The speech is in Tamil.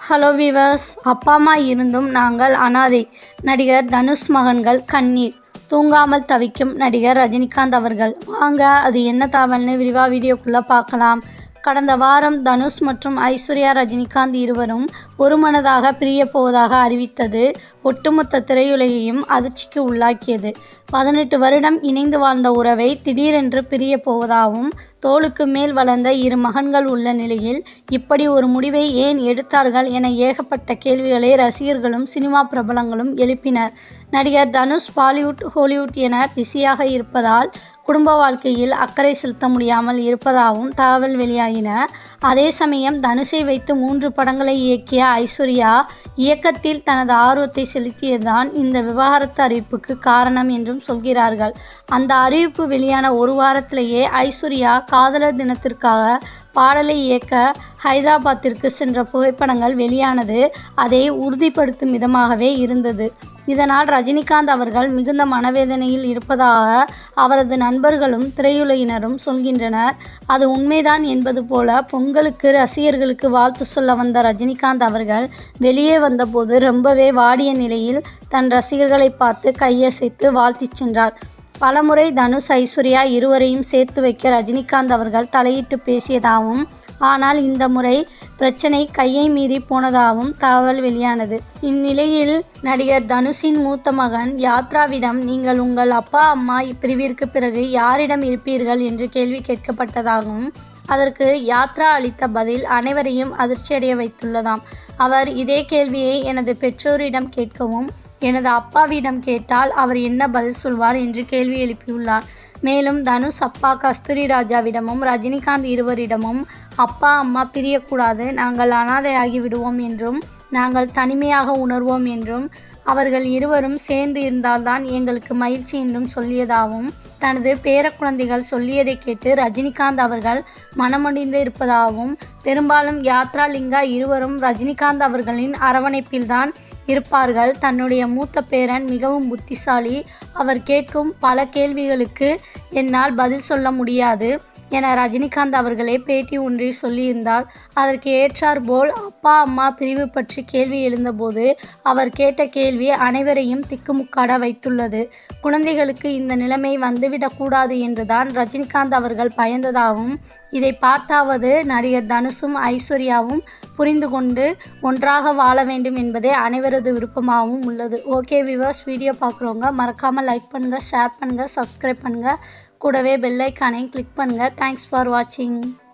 ஹலோ வீவர்ஸ் அப்பா அம்மா இருந்தும் நாங்கள் அனாதை நடிகர் தனுஷ் மகன்கள் கண்ணீர் தூங்காமல் தவிக்கும் நடிகர் ரஜினிகாந்த் அவர்கள் வாங்க அது என்ன தகவல்னு விரிவாக வீடியோக்குள்ளே பார்க்கலாம் கடந்த வாரம் தனுஷ் மற்றும் ஐஸ்வர்யா ரஜினிகாந்த் இருவரும் ஒருமனதாக பிரியப் போவதாக அறிவித்தது ஒட்டுமொத்த திரையுலகையும் அதிர்ச்சிக்கு உள்ளாக்கியது பதினெட்டு வருடம் இணைந்து வாழ்ந்த உறவை திடீரென்று பிரியப் போவதாகவும் தோளுக்கு மேல் வளர்ந்த இரு மகன்கள் உள்ள நிலையில் இப்படி ஒரு முடிவை ஏன் எடுத்தார்கள் என ஏகப்பட்ட கேள்விகளை ரசிகர்களும் சினிமா பிரபலங்களும் எழுப்பினர் நடிகர் தனுஷ் பாலிவுட் ஹாலிவுட் என பிஸியாக இருப்பதால் குடும்ப வாழ்க்கையில் அக்கறை செலுத்த முடியாமல் இருப்பதாகவும் தகவல் வெளியாகின அதே சமயம் தனுஷை வைத்து மூன்று படங்களை இயக்கிய ஐஸ்வர்யா இயக்கத்தில் தனது ஆர்வத்தை செலுத்தியதுதான் இந்த விவாகரத்து அறிவிப்புக்கு காரணம் என்றும் சொல்கிறார்கள் அந்த அறிவிப்பு வெளியான ஒரு வாரத்திலேயே ஐஸ்வர்யா காதலர் தினத்திற்காக பாடலை இயக்க ஹைதராபாத்திற்கு சென்ற புகைப்படங்கள் வெளியானது அதை உறுதிப்படுத்தும் விதமாகவே இருந்தது இதனால் ரஜினிகாந்த் அவர்கள் மிகுந்த மனவேதனையில் இருப்பதாக அவரது நண்பர்களும் திரையுலகினரும் சொல்கின்றனர் அது உண்மைதான் என்பது போல பொங்கலுக்கு ரசிகர்களுக்கு வாழ்த்து சொல்ல வந்த ரஜினிகாந்த் அவர்கள் வெளியே வந்தபோது ரொம்பவே வாடிய நிலையில் தன் ரசிகர்களை பார்த்து கையசைத்து வாழ்த்திச் சென்றார் பலமுறை தனுஷ் ஐஸ்வர்யா இருவரையும் சேர்த்து வைக்க ரஜினிகாந்த் அவர்கள் தலையிட்டு பேசியதாகவும் ஆனால் இந்த முறை பிரச்சனை கையை மீறி போனதாகவும் தகவல் வெளியானது இந்நிலையில் நடிகர் தனுஷின் மூத்த மகன் யாத்ராவிடம் நீங்கள் உங்கள் அப்பா அம்மா பிரிவிற்கு பிறகு யாரிடம் இருப்பீர்கள் என்று கேள்வி கேட்கப்பட்டதாகவும் அதற்கு யாத்ரா அளித்த பதில் அனைவரையும் அதிர்ச்சியடைய வைத்துள்ளதாம் அவர் இதே கேள்வியை எனது பெற்றோரிடம் கேட்கவும் எனது அப்பாவிடம் கேட்டால் அவர் என்ன பதில் சொல்வார் என்று கேள்வி எழுப்பியுள்ளார் மேலும் தனுஷ் அப்பா கஸ்தூரி ராஜாவிடமும் ரஜினிகாந்த் இருவரிடமும் அப்பா அம்மா பிரியக்கூடாது நாங்கள் அனாதையாகி விடுவோம் என்றும் நாங்கள் தனிமையாக உணர்வோம் என்றும் அவர்கள் இருவரும் சேர்ந்து இருந்தால்தான் எங்களுக்கு மகிழ்ச்சி என்றும் சொல்லியதாகவும் தனது பேரக்குழந்தைகள் சொல்லியதை கேட்டு ரஜினிகாந்த் அவர்கள் மனமடிந்து இருப்பதாகவும் பெரும்பாலும் யாத்ரா லிங்கா இருவரும் ரஜினிகாந்த் அவர்களின் அரவணைப்பில்தான் இருப்பார்கள் தன்னுடைய மூத்த பேரன் மிகவும் புத்திசாலி அவர் கேட்கும் பல கேள்விகளுக்கு என்னால் பதில் சொல்ல முடியாது என ரஜினிகாந்த் அவர்களே பேட்டி ஒன்றில் சொல்லியிருந்தார் அதற்கு ஏற்றார் போல் அப்பா அம்மா பிரிவு பற்றி கேள்வி எழுந்தபோது அவர் கேட்ட கேள்வி அனைவரையும் திக்குமுக்காட வைத்துள்ளது குழந்தைகளுக்கு இந்த நிலைமை வந்துவிடக்கூடாது என்றுதான் ரஜினிகாந்த் அவர்கள் பயந்ததாகவும் இதை பார்த்தாவது நடிகர் தனுஷும் ஐஸ்வர்யாவும் புரிந்து கொண்டு ஒன்றாக வாழ வேண்டும் என்பதே அனைவரது விருப்பமாகவும் உள்ளது ஓகே விவர்ஸ் வீடியோ பார்க்குறவங்க மறக்காமல் லைக் பண்ணுங்கள் ஷேர் பண்ணுங்கள் சப்ஸ்கிரைப் பண்ணுங்கள் கூடவே பெல் ஐக்கானையும் கிளிக் பண்ணுங்கள் தேங்க்ஸ் ஃபார் வாட்சிங்